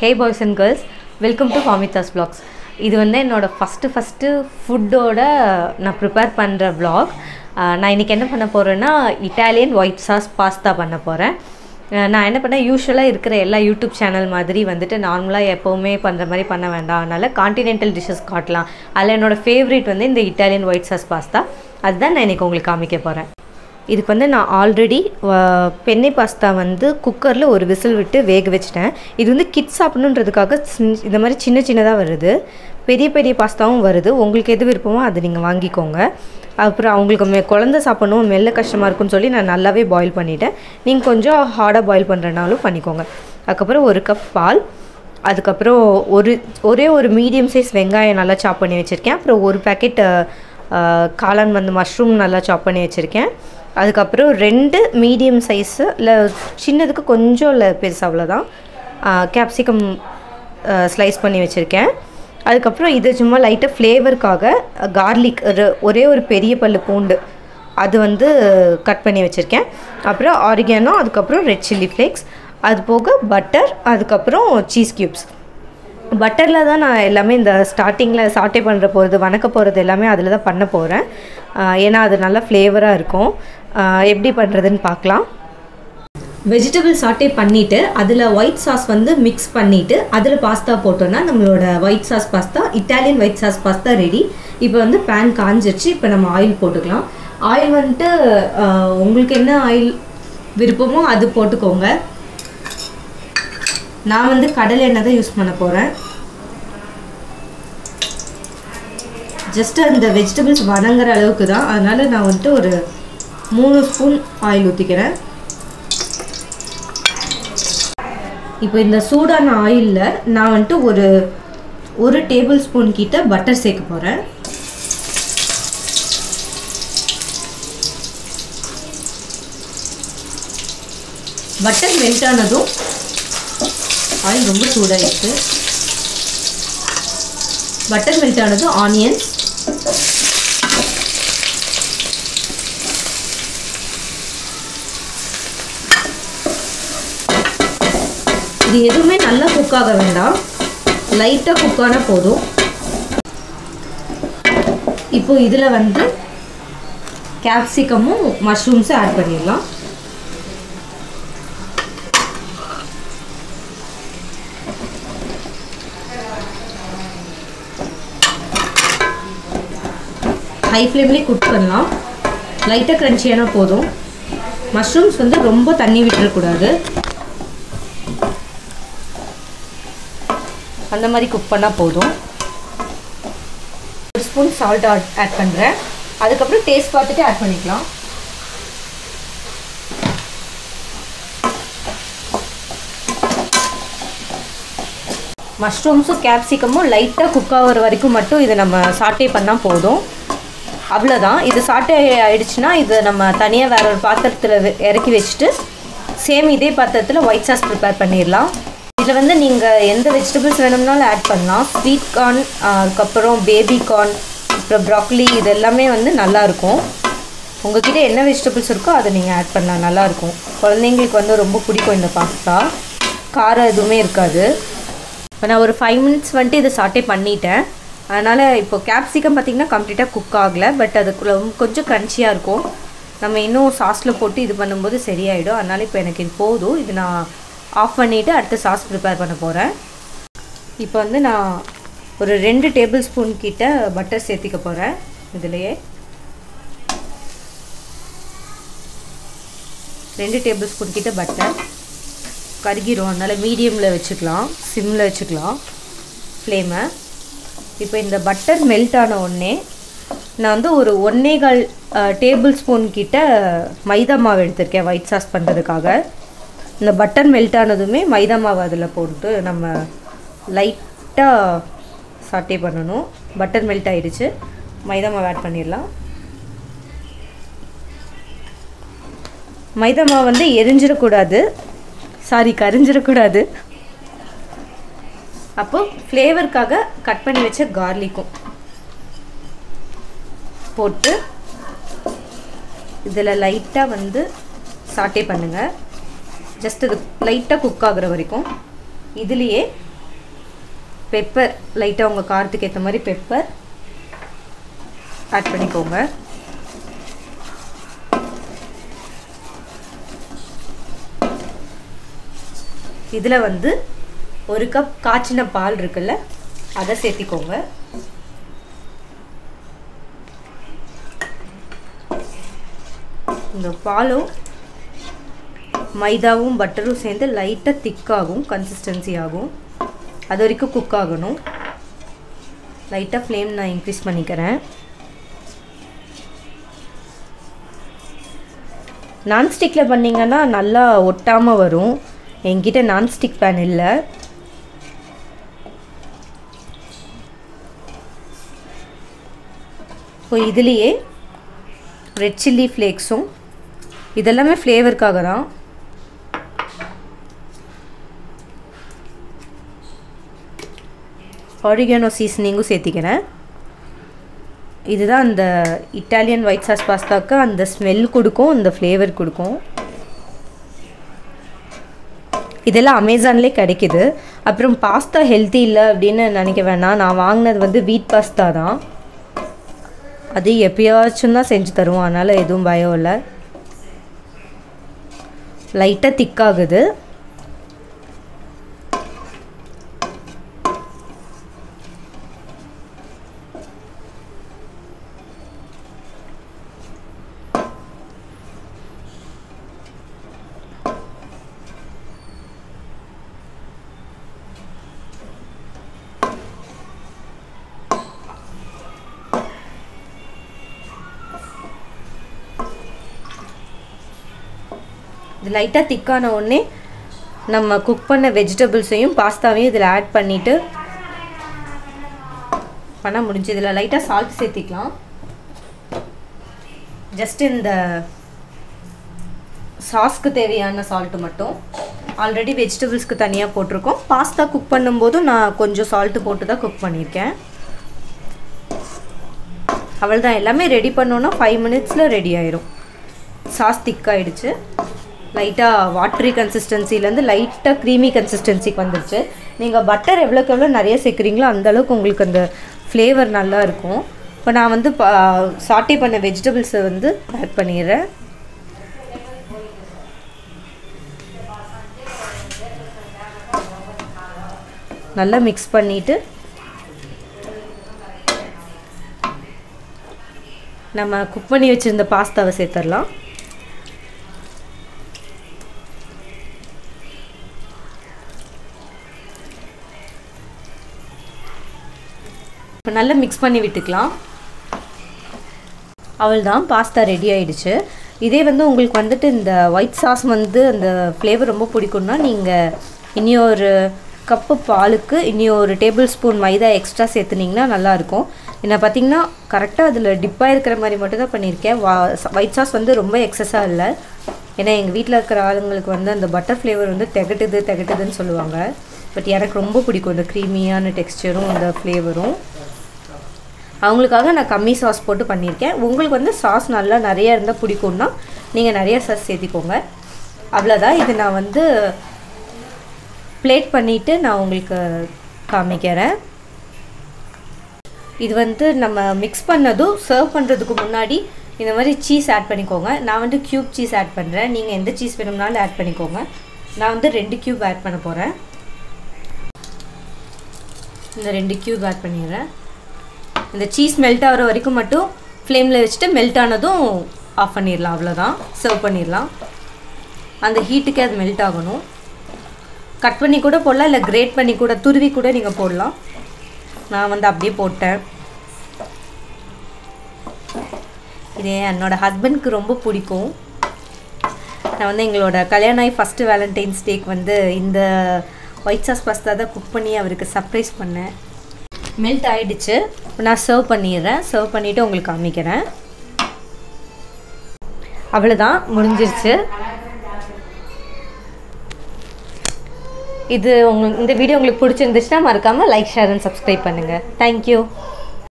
hey boys and girls welcome to Famidas vlogs இது வந்து என்னோடய ஃபஸ்ட்டு ஃபஸ்ட்டு ஃபுட்டோட நான் ப்ரிப்பேர் பண்ணுற vlog அஹ் நான் இன்றைக்கி என்ன பண்ண போகிறேன்னா இட்டாலியன் ஒயிட் சாஸ் பாஸ்தா பண்ண போகிறேன் நான் என்ன பண்ணேன் யூஸ்வலாக இருக்கிற எல்லா யூடியூப் சேனல் மாதிரி வந்துட்டு நார்மலாக எப்போவுமே பண்ணுற மாதிரி பண்ண வேண்டாம் அதனால் காண்டினென்டல் டிஷ்ஷஸ் காட்டலாம் அதில் என்னோடய ஃபேவரேட் வந்து இந்த இட்டாலியன் ஒயிட் சாஸ் பாஸ்தா அதுதான் நான் இன்றைக்கி உங்களுக்கு காமிக்க போகிறேன் இதுக்கு வந்து நான் ஆல்ரெடி பெண்ணை பாஸ்தா வந்து குக்கரில் ஒரு விசில் விட்டு வேக வச்சிட்டேன் இது வந்து கிட்ஸ் சாப்பிடணுன்றதுக்காக சின்- இந்த மாதிரி சின்ன சின்னதாக வருது பெரிய பெரிய பாஸ்தாவும் வருது உங்களுக்கு எது விருப்பமோ அதை நீங்கள் வாங்கிக்கோங்க அப்புறம் அவங்களுக்கு மெ குழந்த சாப்பிடணும் மெல்ல கஷ்டமாக இருக்குன்னு சொல்லி நான் நல்லாவே பாயில் பண்ணிட்டேன் நீங்கள் கொஞ்சம் ஹார்டாக பாயில் பண்ணுறனாலும் பண்ணிக்கோங்க அதுக்கப்புறம் ஒரு கப் பால் அதுக்கப்புறம் ஒரு ஒரே ஒரு மீடியம் சைஸ் வெங்காயம் நல்லா சாப் பண்ணி வச்சுருக்கேன் அப்புறம் ஒரு பேக்கெட் காளான் வந்து மஷ்ரூம் நல்லா சாப் பண்ணி வச்சுருக்கேன் அதுக்கப்புறம் ரெண்டு மீடியம் சைஸு இல்லை சின்னதுக்கு கொஞ்சம் இல்லை பெருசு அவ்வளோதான் கேப்சிகம் ஸ்லைஸ் பண்ணி வச்சுருக்கேன் அதுக்கப்புறம் இது சும்மா லைட்டாக ஃப்ளேவருக்காக கார்லிக் ஒரே ஒரு பெரிய பல்லு பூண்டு அது வந்து கட் பண்ணி வச்சுருக்கேன் அப்புறம் ஆரிகானோ அதுக்கப்புறம் ரெட் சில்லி ஃப்ளேக்ஸ் அது போக பட்டர் அதுக்கப்புறம் சீஸ் க்யூப்ஸ் பட்டரில் தான் நான் எல்லாமே இந்த ஸ்டார்டிங்கில் சாட்டே பண்ணுற போகிறது வணக்க போகிறது எல்லாமே அதில் தான் பண்ண போகிறேன் ஏன்னா அது நல்லா ஃப்ளேவராக இருக்கும் ஆஹ் எப்படி பண்ணுறதுன்னு பார்க்கலாம் வெஜிடபிள் சாட்டே பண்ணிவிட்டு அதில் ஒயிட் சாஸ் வந்து மிக்ஸ் பண்ணிவிட்டு அதில் பாஸ்தா போட்டோன்னா நம்மளோட white sauce pasta Italian white sauce pasta ready இப்போ வந்து பேன் காஞ்சிருச்சு இப்போ நம்ம ஆயில் போட்டுக்கலாம் ஆயில் வந்துட்டு ஆஹ் உங்களுக்கு என்ன ஆயில் விருப்பமோ அது போட்டுக்கோங்க நான் வந்து கடலை எண்ணெய் தான் யூஸ் பண்ண போகிறேன் ஜஸ்ட் அந்த வெஜிடபிள்ஸ் வதங்குற அளவுக்கு தான் அதனால் நான் வந்துட்டு ஒரு மூணு ஸ்பூன் ஆயில் ஊற்றிக்கிறேன் இப்போ இந்த சூடான ஆயிலில் நான் வந்துட்டு ஒரு ஒரு டேபிள் ஸ்பூன் கிட்ட பட்டர் சேர்க்க போகிறேன் பட்டர் மெல்ட் ஆனதும் ஆயில் ரொம்ப சூடாகிடுச்சு பட்டர் மெல்ட் ஆனதும் ஆனியன்ஸ் இது எதுவுமே நல்லா குக் ஆக வேண்டாம் லைட்டாக குக் ஆனால் போதும் இப்போ இதில் வந்து கேப்சிகமும் மஷ்ரூம்ஸும் ஆட் பண்ணிடலாம் ஹை ஃப்ளேம்லேயே குக் பண்ணலாம் லைட்டாக க்ரன்ச்சியான போதும் மஷ்ரூம்ஸ் வந்து ரொம்ப தண்ணி விட்டுறக்கூடாது அந்த மாதிரி குக் பண்ணால் போதும் ஒரு ஸ்பூன் சால்ட் ஆட் பண்ணுறேன் அதுக்கப்புறம் டேஸ்ட் பார்த்துட்டு ஆட் பண்ணிக்கலாம் மஷ்ரூம்ஸும் கேப்சிகமும் லைட்டாக குக் ஆகிற வரைக்கும் மட்டும் இதை நம்ம சாட்டே பண்ணால் போதும் அவ்வளோதான் இது சாட்டே ஆயிடுச்சுன்னா இதை நம்ம தனியாக வேற ஒரு பாத்திரத்தில் வெ- இறக்கி வச்சுட்டு சேம் இதே பாத்திரத்தில் ஒயிட் சாஸ் ப்ரிப்பேர் பண்ணிடலாம் இதில் வந்து நீங்கள் எந்த வெஜிடபிள்ஸ் வேணும்னாலும் ஆட் பண்ணலாம் ஸ்வீட் கார்ன் அதுக்கப்புறம் பேபி கார்ன் அப்புறம் ப்ராக்லி இது எல்லாமே வந்து நல்லாயிருக்கும் உங்ககிட்ட என்ன வெஜிடபிள்ஸ் இருக்கோ அதை நீங்கள் ஆட் பண்ணலாம் நல்லாயிருக்கும் குழந்தைங்களுக்கு வந்து ரொம்ப பிடிக்கும் இந்த பாஸ்தா காரம் எதுவுமே இருக்காது இப்போ நான் ஒரு ஃபைவ் மினிட்ஸ் வந்துட்டு இதை சாட்டே பண்ணிட்டேன் அதனால் இப்போ கேப்சிகம் பார்த்திங்கன்னா கம்ப்ளீட்டாக குக் ஆகலை பட் அது ரொம்ப- கொஞ்சம் க்ரன்ச்சியாக இருக்கும் நம்ம இன்னும் சாஸில் போட்டு இது பண்ணும்போது சரியாயிடும் அதனால் இப்போ எனக்கு இது போதும் இது நான் ஆஃப் பண்ணிவிட்டு அடுத்த சாஸ் ப்ரிப்பேர் பண்ண போகிறேன் இப்போ வந்து நான் ஒரு ரெண்டு டேபிள் ஸ்பூன் கிட்ட பட்டர் சேர்த்திக்க போகிறேன் இதுலேயே ரெண்டு டேபிள் ஸ்பூன் கிட்ட பட்டர் கருகிரும் அதனால் மீடியமில் வச்சுக்கலாம் சிம்மில் வச்சுக்கலாம் ஃப்ளேமை இப்போ இந்த பட்டர் மெல்ட் ஆன உடனே நான் வந்து ஒரு ஒன்னே கால் டேபிள் ஸ்பூன் கிட்ட மைதா மாவு எடுத்திருக்கேன் ஒயிட் சாஸ் பண்ணுறதுக்காக இந்த பட்டர் மெல்ட் ஆனதுமே மைதா மாவு அதில் போட்டு நம்ம லைட்டாக சாட்டே பண்ணணும் பட்டர் மெல்ட் ஆயிடுச்சு மைதா மாவு ஆட் பண்ணிடலாம் மைதா மாவு வந்து எரிஞ்சிடக்கூடாது சாரி கரிஞ்சிடக்கூடாது அப்போ ஃப்ளேவருக்காக கட் பண்ணி வச்ச கார்லிக்கும் போட்டு இதில் லைட்டாக வந்து சாட்டே பண்ணுங்கள் ஜஸ்ட் இது லைட்டாக குக் ஆகுற வரைக்கும் இதுலேயே பெப்பர் லைட்டாக உங்கள் காரத்துக்கு ஏற்ற மாதிரி பெப்பர் ஆட் பண்ணிக்கோங்க இதில் வந்து ஒரு கப் காய்ச்சின பால் இருக்குல்ல அதை சேர்த்திக்கோங்க இந்த பாலும் மைதாவும் பட்டரும் சேர்ந்து லைட்டாக திக்காகும் கன்சிஸ்டன்சி ஆகும் அது வரைக்கும் குக் ஆகணும் லைட்டாக ஃப்ளேம் நான் இன்க்ரீஸ் பண்ணிக்கிறேன் நான்ஸ்டிக்கில் பண்ணிங்கன்னா நல்லா ஒட்டாமல் வரும் என்கிட்ட நான்ஸ்டிக் பேன் இல்லை இப்போ இதுலேயே ரெட் சில்லி ஃப்ளேக்ஸும் இதெல்லாமே ஃப்ளேவருக்காக தான் ஆரிகானோ சீசனிங்கும் சேர்த்திக்கிறேன் இதுதான் அந்த இட்டாலியன் ஒயிட் சாஸ் பாஸ்தாக்கு அந்த ஸ்மெல் கொடுக்கும் அந்த ஃப்ளேவர் கொடுக்கும் இதெல்லாம் அமேசான்லேயே கிடைக்குது அப்புறம் பாஸ்தா ஹெல்த்தி இல்லை அப்படின்னு நினைக்க வேணாம் நான் வாங்கினது வந்து வீட் பாஸ்தா தான் அது எப்பயாச்சும் தான் செஞ்சு தருவோம் அதனால் எதுவும் பயம் இல்லை லைட்டாக திக்காகுது இது லைட்டாக திக்கான உடனே நம்ம குக் பண்ண வெஜிடபிள்ஸையும் பாஸ்தாவையும் இதில் ஆட் பண்ணிவிட்டு பண்ண முடிஞ்சு இதில் லைட்டாக சால்ட் சேர்த்திக்கலாம் ஜஸ்ட் இந்த சாஸ்க்கு தேவையான சால்ட்டு மட்டும் ஆல்ரெடி வெஜிடபிள்ஸ்க்கு தனியாக போட்டிருக்கோம் பாஸ்தா குக் பண்ணும்போது நான் கொஞ்சம் சால்ட்டு போட்டு தான் குக் பண்ணியிருக்கேன் அவ்வளோதான் எல்லாமே ரெடி பண்ணோன்னா ஃபைவ் மினிட்ஸில் ரெடி ஆயிரும் சாஸ் திக்காயிடுச்சு லைட்டாக வாட்ரி கன்சிஸ்டன்சிலேருந்து லைட்டாக க்ரீமி கன்சிஸ்டன்சிக்கு வந்துருச்சு நீங்கள் பட்டர் எவ்வளோக்கு எவ்வளோ நிறைய சேர்க்குறீங்களோ அந்தளவுக்கு உங்களுக்கு அந்த ஃப்ளேவர் நல்லா இருக்கும் இப்போ நான் வந்து சாட்டே பண்ண வெஜிடபிள்ஸை வந்து ஆட் பண்ணிடுறேன் நல்லா மிக்ஸ் பண்ணிவிட்டு நம்ம குக் பண்ணி வச்சுருந்த பாஸ்தாவை சேர்த்துடலாம் இப்போ நல்லா மிக்ஸ் பண்ணி விட்டுக்கலாம் அவள் தான் பாஸ்தா ரெடி ஆயிடுச்சு இதே வந்து உங்களுக்கு வந்துட்டு இந்த ஒயிட் சாஸ் வந்து அந்த ஃப்ளேவர் ரொம்ப பிடிக்கும்னா நீங்கள் இனி ஒரு கப்பு பாலுக்கு இனி ஒரு டேபிள் ஸ்பூன் மைதா எக்ஸ்ட்ரா சேர்த்துனிங்கன்னா நல்லாயிருக்கும் என்ன பார்த்தீங்கன்னா கரெக்டாக அதில் டிப்பாக இருக்கிற மாதிரி மட்டும் தான் பண்ணியிருக்கேன் வா ஒயிட் சாஸ் வந்து ரொம்ப எக்ஸஸாக இல்லை ஏன்னா எங்கள் வீட்டில் இருக்கிற ஆளுங்களுக்கு வந்து அந்த பட்டர் ஃப்ளேவர் வந்து திகட்டுது திகட்டுதுன்னு சொல்லுவாங்க பட் எனக்கு ரொம்ப பிடிக்கும் இந்த க்ரீமியான டெக்ஸ்டரும் அந்த ஃப்ளேவரும் அவங்களுக்காக நான் கம்மி சாஸ் போட்டு பண்ணியிருக்கேன் உங்களுக்கு வந்து சாஸ் நல்லா நிறைய இருந்தால் பிடிக்கும்னா நீங்கள் நிறைய சாஸ் சேர்த்திக்கோங்க அவ்வளோதான் இது நான் வந்து பிளேட் பண்ணிவிட்டு நான் உங்களுக்கு காமிக்கிறேன் இது வந்து நம்ம மிக்ஸ் பண்ணதும் சர்வ் பண்ணுறதுக்கு முன்னாடி இந்த மாதிரி சீஸ் ஆட் பண்ணிக்கோங்க நான் வந்து க்யூப் சீஸ் ஆட் பண்ணுறேன் நீங்கள் எந்த சீஸ் வேணும்னாலும் ஆட் பண்ணிக்கோங்க நான் வந்து ரெண்டு க்யூப் ஆட் பண்ண போகிறேன் இந்த ரெண்டு க்யூப் ஆட் பண்ணிடுறேன் இந்த சீஸ் மெல்ட் ஆகிற வரைக்கும் மட்டும் ஃப்ளேமில் வச்சுட்டு மெல்ட் ஆனதும் ஆஃப் பண்ணிடலாம் அவ்வளோதான் சர்வ் பண்ணிடலாம் அந்த ஹீட்டுக்கே அது மெல்ட் ஆகணும் கட் பண்ணி கூட போடலாம் இல்லை கிரேட் பண்ணி கூட துருவி கூட நீங்கள் போடலாம் நான் வந்து அப்படியே போட்டேன் இது என்னோடய ஹஸ்பண்ட்க்கு ரொம்ப பிடிக்கும் நான் வந்து எங்களோட கல்யாணம் ஆகி ஃபஸ்ட்டு வேலண்டைன்ஸ் டேக்கு வந்து இந்த ஒயிட் சாஸ் பாஸ்தா தான் குக் பண்ணி அவருக்கு சர்ப்ரைஸ் பண்ணேன் மெல்ட் ஆகிடுச்சு நான் சர்வ் பண்ணிடுறேன் சர்வ் பண்ணிவிட்டு உங்களுக்கு காமிக்கிறேன் அவ்வளோதான் முடிஞ்சிருச்சு இது உங்களுக்கு இந்த வீடியோ உங்களுக்கு பிடிச்சிருந்துச்சுன்னா மறக்காமல் லைக் ஷேர் அண்ட் சப்ஸ்கிரைப் பண்ணுங்கள் தேங்க்யூ